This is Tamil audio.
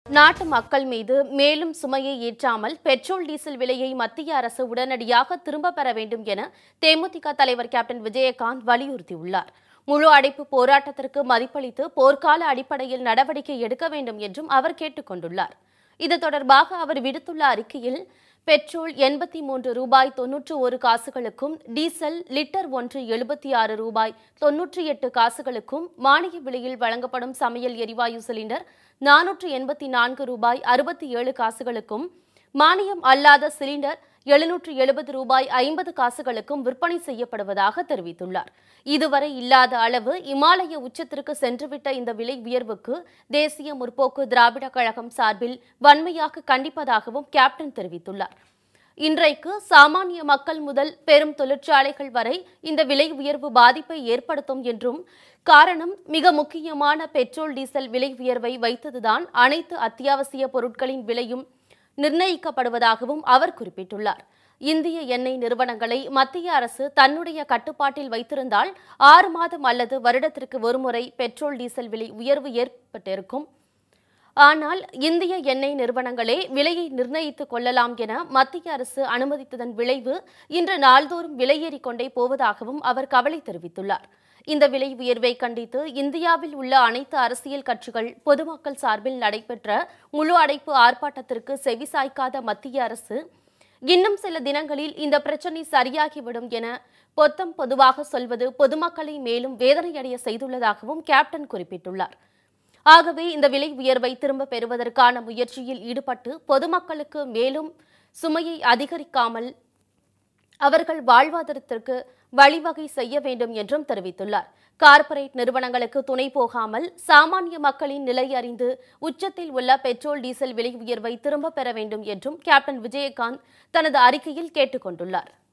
நாட்டு மக்கள் மீது மேலும் சுமையை ஏற்றாமல் பெட்ரோல் டீசல் விலையை மத்திய அரசு உடனடியாக திரும்ப பெற வேண்டும் என தேமுதிக தலைவர் கேப்டன் விஜயகாந்த் வலியுறுத்தியுள்ளார் முழு அடைப்பு போராட்டத்திற்கு மதிப்பளித்து போர்க்கால அடிப்படையில் நடவடிக்கை எடுக்க வேண்டும் என்றும் அவர் கேட்டுக் கொண்டுள்ளார் இது தொடர்பாக அவர் விடுத்துள்ள அறிக்கையில் பெட்ரோல் எண்பத்தி மூன்று ரூபாய் தொன்னூற்று ஒரு காசுகளுக்கும் டீசல் லிட்டர் ஒன்று எழுபத்தி ஆறு ரூபாய் தொன்னூற்றி எட்டு காசுகளுக்கும் மானிய விலையில் வழங்கப்படும் சமையல் எரிவாயு சிலிண்டர் நானூற்று எண்பத்தி நான்கு ரூபாய் அறுபத்தி ஏழு காசுகளுக்கும் மானியம் அல்லாத சிலிண்டர் எழுநூற்று எழுபது ரூபாய் ஐம்பது காசுகளுக்கும் விற்பனை செய்யப்படுவதாக தெரிவித்துள்ளார் இதுவரை இல்லாத அளவு இமாலய உச்சத்திற்கு சென்றுவிட்ட இந்த விலை உயர்வுக்கு தேசிய முற்போக்கு திராவிட கழகம் சார்பில் வன்மையாக கண்டிப்பதாகவும் கேப்டன் தெரிவித்துள்ளார் இன்றைக்கு சாமானிய மக்கள் முதல் பெரும் தொழிற்சாலைகள் வரை இந்த விலை உயர்வு பாதிப்பை ஏற்படுத்தும் என்றும் காரணம் மிக முக்கியமான பெட்ரோல் டீசல் விலை உயர்வை வைத்ததுதான் அனைத்து அத்தியாவசிய பொருட்களின் விலையும் நிர்ணயிக்கப்படுவதாகவும் அவர் குறிப்பிட்டுள்ளார் இந்திய எண்ணெய் நிறுவனங்களை மத்திய அரசு தன்னுடைய கட்டுப்பாட்டில் வைத்திருந்தால் ஆறு மாதம் அல்லது வருடத்திற்கு ஒருமுறை பெட்ரோல் டீசல் விலை உயர்வு ஏற்பட்டிருக்கும் ஆனால் இந்திய எண்ணெய் நிறுவனங்களே விலையை நிர்ணயித்துக் கொள்ளலாம் என மத்திய அரசு அனுமதித்ததன் விளைவு இன்று நாள்தோறும் விலையேறிக் கொண்டே போவதாகவும் அவர் கவலை தெரிவித்துள்ளார் இந்த விலை உயர்வை கண்டித்து இந்தியாவில் உள்ள அனைத்து அரசியல் கட்சிகள் பொதுமக்கள் சார்பில் நடைபெற்ற முழு அடைப்பு ஆர்ப்பாட்டத்திற்கு செவிசாய்க்காத மத்திய அரசு இன்னும் சில தினங்களில் இந்த பிரச்சினை சரியாகிவிடும் என பொத்தம் பொதுவாக சொல்வது பொதுமக்களை மேலும் வேதனையடைய செய்துள்ளதாகவும் கேப்டன் குறிப்பிட்டுள்ளார் ஆகவே இந்த விலை உயர்வை திரும்ப பெறுவதற்கான முயற்சியில் ஈடுபட்டு பொதுமக்களுக்கு மேலும் சுமையை அதிகரிக்காமல் அவர்கள் வாழ்வாதாரத்திற்கு வழிவகை செய்ய வேண்டும் என்றும் தெரிவித்துள்ளார் கார்ப்பரேட் நிறுவனங்களுக்கு துணை போகாமல் சாமானிய மக்களின் நிலை அறிந்து உச்சத்தில் உள்ள பெட்ரோல் டீசல் விலை உயர்வை திரும்பப் பெற வேண்டும் என்றும் கேப்டன் விஜயகாந்த் தனது அறிக்கையில் கேட்டுக் கொண்டுள்ளார்